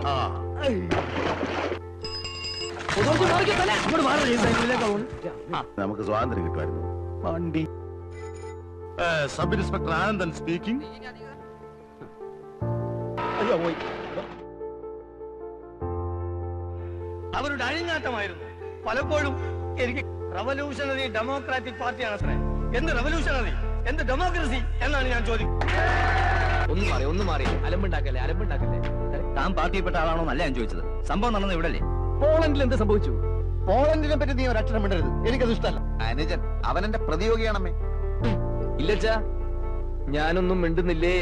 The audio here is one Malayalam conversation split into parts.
ആ നമുക്ക് സ്വാതന്ത്ര്യം കിട്ടുമായിരുന്നു വണ്ടി സബ് ഇൻസ്പെക്ടർ ആനന്ദൻ സ്പീക്കിംഗ് അയ്യോ പോയി അവരുടെ അഴിഞ്ഞാട്ടമായിരുന്നു പലപ്പോഴും എനിക്ക് റവല്യൂഷണറി ഡെമോക്രാറ്റിക് പാർട്ടിയാണ് അത്രേ എന്ത് റവല്യൂഷണറി എന്ത് ഡെമോക്രസി എന്നാണ് ഞാൻ ചോദിക്കുന്നത് ഒന്ന് മാറി ഒന്ന് മാറി അലമ്പുണ്ടാക്കല്ലേ അലമ്പുണ്ടാക്കല്ലേ താൻ പാർട്ടിയിൽപ്പെട്ട ആളാണോ നല്ല ഞാൻ ചോദിച്ചത് സംഭവം നടന്നത് ഇവിടെ അല്ലേ പോളണ്ടിൽ എന്ത് സംഭവിച്ചു പോളണ്ടിനെ പറ്റി നീ ഒരു അക്ഷരം മിണ്ടരുത് എനിക്കത് ഇഷ്ടമല്ല അനുജൻ അവൻ എന്റെ പ്രതിയോഗിയാണമ്മേ ഇല്ലച്ചാ ഞാനൊന്നും മിണ്ടുന്നില്ലേ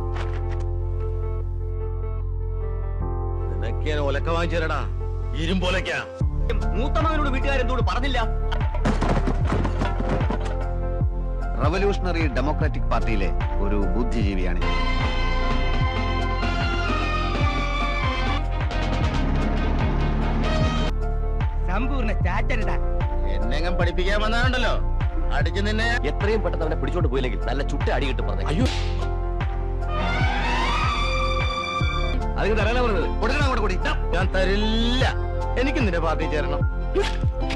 നിനക്ക് ഞാൻ ഒലക്ക വാങ്ങിച്ചു തരടാ ഇരുമ്പോലക്കാ മൂത്ത മകനോട് വീട്ടുകാരെന്തോട് പറഞ്ഞില്ല റവല്യൂഷണറി ഡെമോക്രാറ്റിക് പാർട്ടിയിലെ ഒരു ബുദ്ധിജീവിയാണ് ഞാൻ. സമ്പൂർണ്ണ ചാറ്റരുതാ എന്നെങ്ങും പഠിപ്പിക്കാൻ വന്നാലുണ്ടല്ലോ അടിച്ച് നിന്നെ എത്രയും പെട്ടെന്ന് അവനെ പിടിച്ചോണ്ട് പോയില്ലെങ്കിൽ നല്ല ചുട്ട അടി കിട്ടും പറഞ്ഞു അയ്യോ അതിന് തരാനാ പറഞ്ഞത് കൊടുക്കണം അങ്ങോട്ട് കൂടി ഞാൻ തരില്ല എനിക്ക് നിന്റെ പാർട്ടി ചേരണം